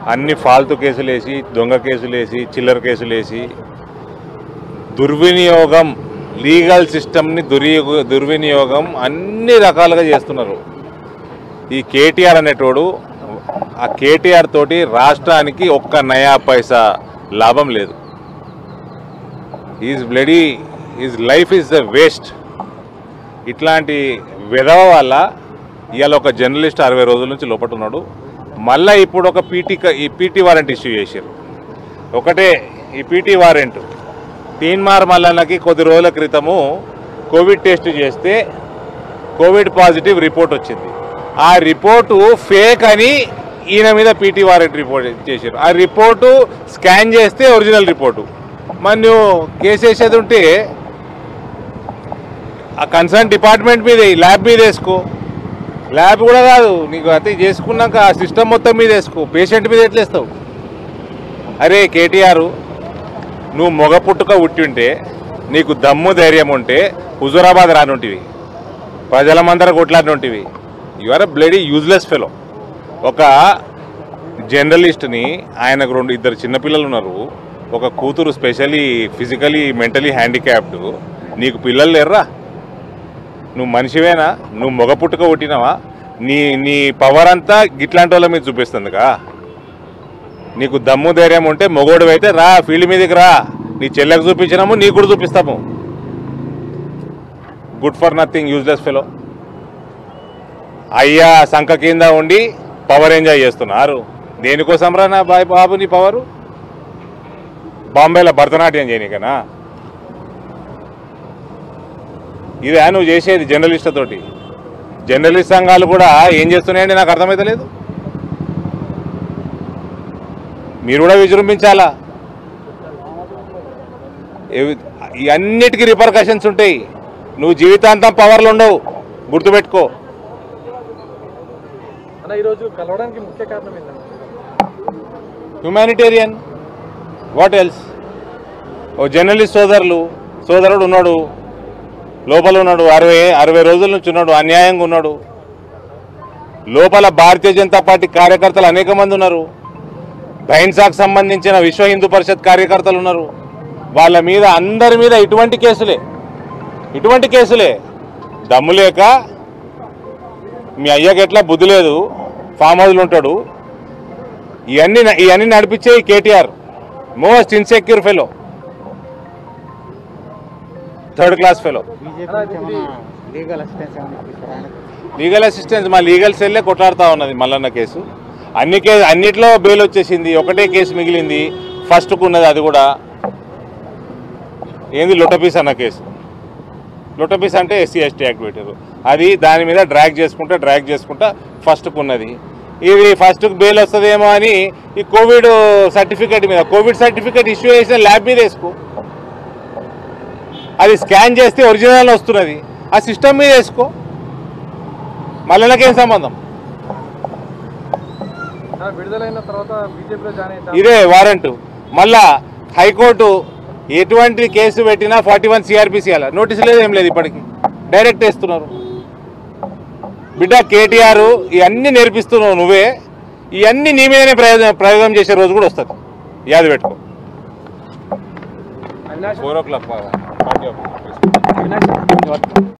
అన్ని ఫాల్తు కేసులు వేసి దొంగ కేసులు వేసి చిల్లర కేసులు వేసి దుర్వినియోగం లీగల్ సిస్టమ్ని దుర్వినియోగ దుర్వినియోగం అన్ని రకాలుగా చేస్తున్నారు ఈ కేటీఆర్ అనేటోడు ఆ కేటీఆర్ తోటి రాష్ట్రానికి ఒక్క నయా పైసా లాభం లేదు is bloody is life is the waste ఇట్లాంటి విధవ వల్ల ఇవాళ ఒక జర్నలిస్ట్ అరవై రోజుల నుంచి లోపట ఉన్నాడు మళ్ళీ ఇప్పుడు ఒక పీటీ ఈ పీటీ వారెంట్ ఇష్యూ చేశారు ఒకటే ఈ పీటీ వారెంట్ తీన్మార్ మల్లన్నకి కొద్ది రోజుల క్రితము కోవిడ్ టెస్ట్ చేస్తే కోవిడ్ పాజిటివ్ రిపోర్ట్ వచ్చింది ఆ రిపోర్టు ఫేక్ అని ఈయన మీద పీటీ వారెంట్ రిపోర్ట్ చేశారు ఆ రిపోర్టు స్కాన్ చేస్తే ఒరిజినల్ రిపోర్టు మరి నువ్వు కేసు వేసేది ఉంటే ఆ కన్సర్న్ డిపార్ట్మెంట్ మీద ల్యాబ్ మీద వేసుకో ల్యాబ్ కూడా కాదు నీకు అయితే చేసుకున్నాక ఆ సిస్టమ్ మొత్తం మీద వేసుకో పేషెంట్ మీద ఎట్లేస్తావు అరే కేటీఆర్ నువ్వు మొగ పుట్టుక ఉట్టింటే నీకు దమ్ము ధైర్యం ఉంటే హుజూరాబాద్ రానుంటివి ప్రజల మందర కొట్లాడినుంటివి you are a bloody useless fellow ఒక జర్నలిస్ట్ని ఆయనకు రెండు ఇద్దరు చిన్నపిల్లలు ఉన్నారు ఒక కూతురు స్పెషలీ ఫిజికలీ మెంటలీ హ్యాండిక్యాప్డ్ నీకు పిల్లలు లేర్రా నువ్వు మనిషివేనా నువ్వు మొగ పుట్టుక పుట్టినావా నీ నీ పవర్ అంతా గిట్లాంటి వాళ్ళ మీద చూపిస్తుందిగా నీకు దమ్ము ధైర్యం ఉంటే మొగోడు అయితే రా ఫీల్డ్ మీదకి రా నీ చెల్లెకు చూపించినాము నీకు కూడా చూపిస్తాము good for nothing useless fellow అయ్యా సంఖ కింద ఉండి పవర్ ఎంజాయ్ చేస్తున్నారు దేనికోసం రా నా బాయ్ బాబు నీ పవరు బాంబేలో భరతనాట్యం చేయనీకనా ఇదే నువ్వు చేసేది జర్నలిస్ట్లతోటి జర్నలిస్ట్ సంఘాలు కూడా ఏం చేస్తున్నాయండి నాకు అర్థమైతే లేదు మీరు కూడా విజృంభించాలా ఇవి- ఈ అన్నిటికీ రిపర్కషన్స్ ఉంటాయి నువ్వు జీవితాంతం పవర్లు ఉండవు గుర్తుపెట్టుకో అన్న ఈరోజు కలవడానికి ముఖ్య కారణం ఏంటంటే హ్యుమానిటేరియన్ వాట్ ఎల్స్ ఓ జర్నలిస్ట్ సోదరులు సోదరుడు ఉన్నాడు లోపల ఉన్నాడు అరవై అరవై రోజుల నుంచి ఉన్నాడు అన్యాయంగా ఉన్నాడు లోపల భారతీయ జనతా పార్టీ కార్యకర్తలు అనేక మంది ఉన్నారు బైన్సాకు సంబంధించిన విశ్వ హిందూ పరిషత్ కార్యకర్తలు ఉన్నారు వాళ్ళ మీద అందరి మీద ఇటువంటి కేసులే ఇటువంటి కేసులే దమ్ము లేక మీ అయ్యకి ఎట్లా బుద్ధి లేదు ఫామ్ హౌస్లో ఉంటాడు ఇవన్నీ ఇవన్నీ నడిపించే ఈ KTR most insecure fellow third class fellow BJP నుంచి ఏమైనా లీగల్ అసిస్టెన్స్ ఏమైనా ఇప్పిస్తారా ఆయనకు? లీగల్ అసిస్టెన్స్ మా లీగల్ సెల్లే కొట్లాడుతూ ఉన్నది మల్లన్న కేసు అన్ని కే అన్నిట్లో బెయిల్ వచ్చేసింది ఒకటే కేసు మిగిలింది ఫస్ట్కు ఉన్నది అది కూడా ఏంది లొటపీస్ అన్న కేసు లొటపీస్ అంటే ఎస్సీ ఎస్టీ యాక్టివేటర్ అది దాని మీద డ్రాగ్ చేసుకుంటా డ్రాగ్ చేసుకుంటా ఫస్ట్కు ఉన్నది ఇది ఫస్ట్కు బెయిల్ వస్తుందేమో అని ఈ కోవిడ్ సర్టిఫికేట్ మీద కోవిడ్ సర్టిఫికేట్ ఇష్యూ చేసిన ల్యాబ్ మీద వేసుకో అది స్కాన్ చేస్తే ఒరిజినల్ వస్తున్నది ఆ సిస్టమ్ మీద వేసుకో మళ్ళీకేం సంబంధం అన్న విడుదలైన తర్వాత బీజేపీలో జాయిన్ అయితే ఇదే వారెంట్ మళ్ళా హైకోర్టు ఎటువంటి కేసు పెట్టినా ఫార్టీ వన్ సిఆర్పిసి అలా నోటీస్ లేదు ఏం లేదు ఇప్పటికి డైరెక్ట్ వేస్తున్నారు బిడ్డ కేటీఆర్ ఇవన్నీ నేర్పిస్తున్నావు నువ్వే ఇవన్నీ నీ మీదనే ప్రయోజనం ప్రయోగం చేసే రోజు కూడా వస్తుంది యాది పెట్టుకో Avinash four o'clock Avinash